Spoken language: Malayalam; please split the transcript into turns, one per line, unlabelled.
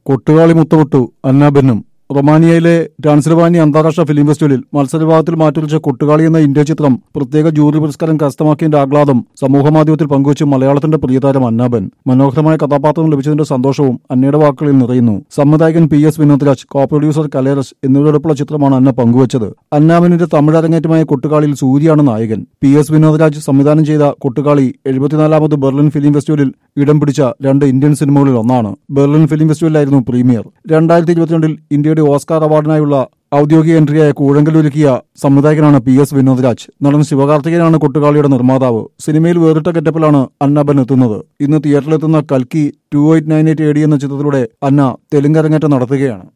കൊട്ടുകാളി മുത്തമിട്ടു അന്നാബെന്നും റൊമാനിയയിലെ ട്രാൻസിൽവാനി അന്താരാഷ്ട്ര ഫിലിം ഫെസ്റ്റിവലിൽ മത്സരവിഭാഗത്തിൽ മാറ്റുരച്ച കൊട്ടുകാളി എന്ന ഇന്ത്യ ചിത്രം പ്രത്യേക ജൂറി പുരസ്കാരം കരസ്ഥമാക്കിയതിന്റെ ആഹ്ലാദം സമൂഹമാധ്യമത്തിൽ പങ്കുവച്ച് മലയാളത്തിന്റെ പ്രിയതാരം അന്നാബൻ മനോഹരമായ കഥാപാത്രം ലഭിച്ചതിന്റെ സന്തോഷവും അന്നയുടെ വാക്കുകളിൽ നിറയുന്നു സംവിധായകൻ P S Vinodraj co producer കലേരസ് എന്നിവരോടൊപ്പമുള്ള ചിത്രമാണ് അന്ന പങ്കുവച്ചത് അന്നാബനിന്റെ തമിഴ് അരങ്ങേറ്റമായ കൊട്ടുകാളിയിൽ സൂര്യയാണ് നായകൻ പി എസ് വിനോദ്രാജ് സംവിധാനം ചെയ്ത കൊട്ടുകാളി എഴുപത്തിനാലാമത് ബെർലിൻ ഫിലിം ഫെസ്റ്റിവലിൽ ഇടം പിടിച്ച രണ്ട് ഇന്ത്യൻ സിനിമകളിൽ ഒന്നാണ് ബെർലിൻ ഫിലിം ഫെസ്റ്റിവലിലായിരുന്നു പ്രീമിയർ രണ്ടായിരത്തി ഇരുപത്തിരണ്ടിൽ ഇന്ത്യയുടെ ഓസ്കാർ അവാർഡിനായുള്ള ഔദ്യോഗിക എൻട്രിയായ കൂഴങ്കലൊരുക്കിയ സംവിധായകനാണ് പി എസ് വിനോദ്രാജ് നടൻ ശിവകാർത്തികനാണ് കൊട്ടുകാളിയുടെ നിർമ്മാതാവ് സിനിമയിൽ വേറിട്ട ഗെറ്റപ്പിലാണ് അന്നബൻ എത്തുന്നത് ഇന്ന് തിയേറ്ററിലെത്തുന്ന കൽക്കി two eight nine eight A D എന്ന ചിത്രത്തിലൂടെ അന്ന തെലുങ്ക് അരങ്ങേറ്റം നടത്തുകയാണ്